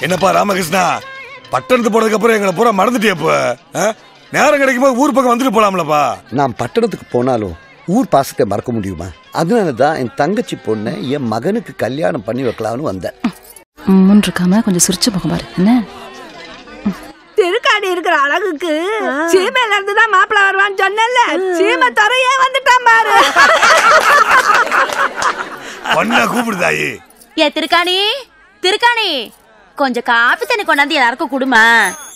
என்னப்பா ராமகிருஷ்ணா பட்டணத்து போனதுக்கு அப்புறம் எங்களை பூரா மறந்துட்டியா இப்போ ஆ? நேரம் கிடைக்கும் போது ஊர் பக்கம் வந்துட்டு போலாம்லப்பா நான் பட்டணத்துக்கு போனாலும் ஊர் பாசத்தை மறக்க முடியுமா அதனால தான் என் தங்கச்சி பொண்ணை என் மகனுக்கு கல்யாணம் பண்ணி வைக்கலாம்னு வந்தேன் முன் இருக்காம கொஞ்சம் சிரிச்ச முகம் பாரு என்ன திருக்காணி இருக்கிற அழகுக்கு சீமையில இருந்து தான் மாப்பிள்ள வருவான்னு சொன்னேன்ல சீமை துறையே வந்துட்டான் பாரு பொண்ணா கூப்பிடுதாயி ஏ திருக்காணி திருக்காணி கொஞ்சம் காப்பி தண்ணி கொண்டாந்து எல்லாருக்கும் குடுமா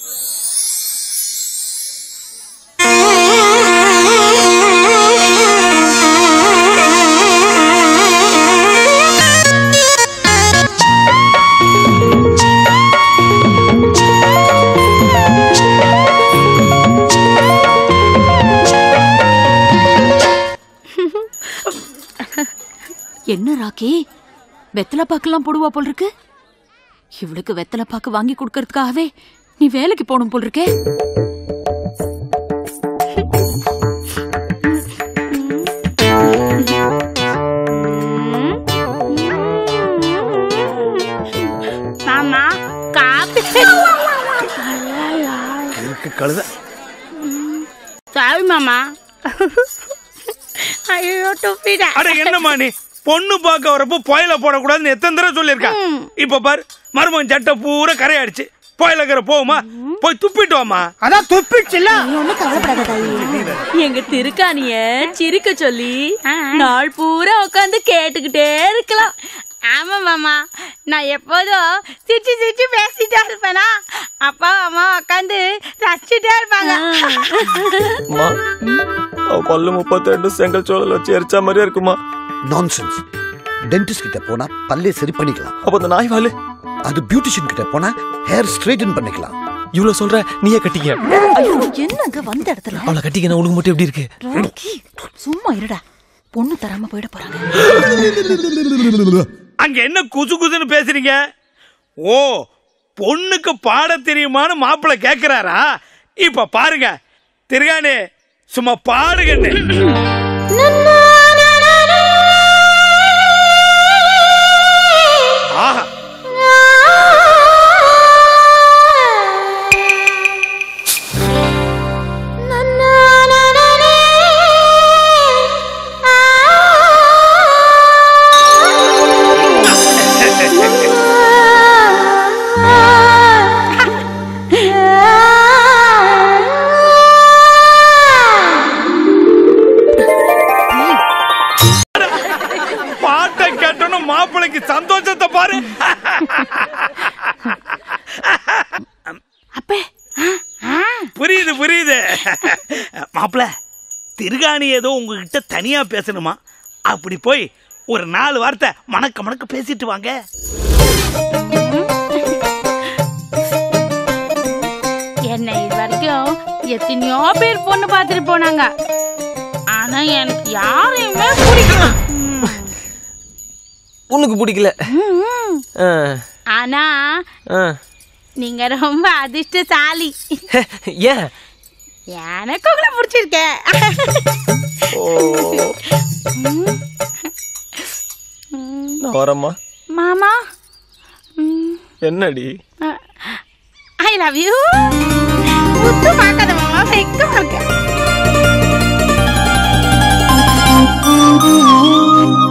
என்ன ராக்கி வெத்தலை பாக்கெல்லாம் போடுவா போல் இருக்கு இவளுக்கு வெத்தலை பாக்கு வாங்கி கொடுக்கறதுக்காகவே நீ வேலைக்கு போகணும் போல் இருக்கே மாமா காப்பி இருக்கு கழுத சாரி மாமா ஐயோ துப்பிட்டேன் அட என்னம்மா நீ பொண்ணு பார்க்க வரப்போ புயல போடக்கூடாதுன்னு எத்தனை தடவை சொல்லியிருக்கேன் இப்ப பாரு மருமகன் சட்டை பூரா கரையாயிடுச்சு புயலக்கிற போகுமா போய் துப்பிட்டு வாமா அதான் துப்பிச்சுல ஒன்னும் கவலைப்படாத தாயி எங்க திருக்காணிய சிரிக்க சொல்லி நாள் பூரா உட்காந்து கேட்டுக்கிட்டே இருக்கலாம் ஆமா மாமா நான் எப்போதும் சிரிச்சு சிரிச்சு பேசிட்டே இருப்பேனா அப்பா அம்மா உட்காந்து ரசிச்சுட்டே இருப்பாங்க அம்மா அவ பல்லு முப்பத்தி ரெண்டு செங்கல் சோழல் வச்சு எரிச்சா மாதிரியே இருக்குமா நான்சென்ஸ் டென்டிஸ்ட் கிட்ட போனா பல்லே சரி பண்ணிக்கலாம் அப்ப அந்த நாய் வாலு அது பியூட்டிஷியன் கிட்ட போனா ஹேர் ஸ்ட்ரைட்டன் பண்ணிக்கலாம் இவ்வளவு சொல்ற நீயே கட்டிக்க ஐயோ என்னங்க வந்த இடத்துல அவளை கட்டிக்க உனக்கு மட்டும் எப்படி இருக்கு ராக்கி சும்மா இருடா பொண்ணு தராம போயிட போறாங்க அங்க என்ன குசு குசுன்னு பேசுறீங்க ஓ பொண்ணுக்கு பாட தெரியுமான்னு மாப்பிள்ளை கேக்குறாரா இப்ப பாருங்க திருகானே சும்மா பாடுகன்னு ஆஹா பாட்டை கேட்டோன்னு மாப்பிள்ளைக்கு சந்தோஷத்தை பாரு அப்பே புரியுது புரியுது மாப்பிள்ள திருகாணி ஏதோ உங்ககிட்ட தனியா பேசணுமா அப்படி போய் ஒரு நாலு வார்த்தை மணக்க மணக்க பேசிட்டு வாங்க என்னை இது வரைக்கும் எத்தனையோ பேர் பொண்ணு பார்த்துட்டு போனாங்க ஆனா எனக்கு யாரையுமே பிடிக்கும் உனக்கு பிடிக்கல ஆ, ஆனா ஆ. நீங்க ரொம்ப அதிர்ஷ்டசாலி ஏன் எனக்கு உங்களை பிடிச்சிருக்கேன் நான் வரேம்மா மாமா என்னடி ஐ லவ் யூ முத்து பார்க்காத மாமா வெக்கமா இருக்க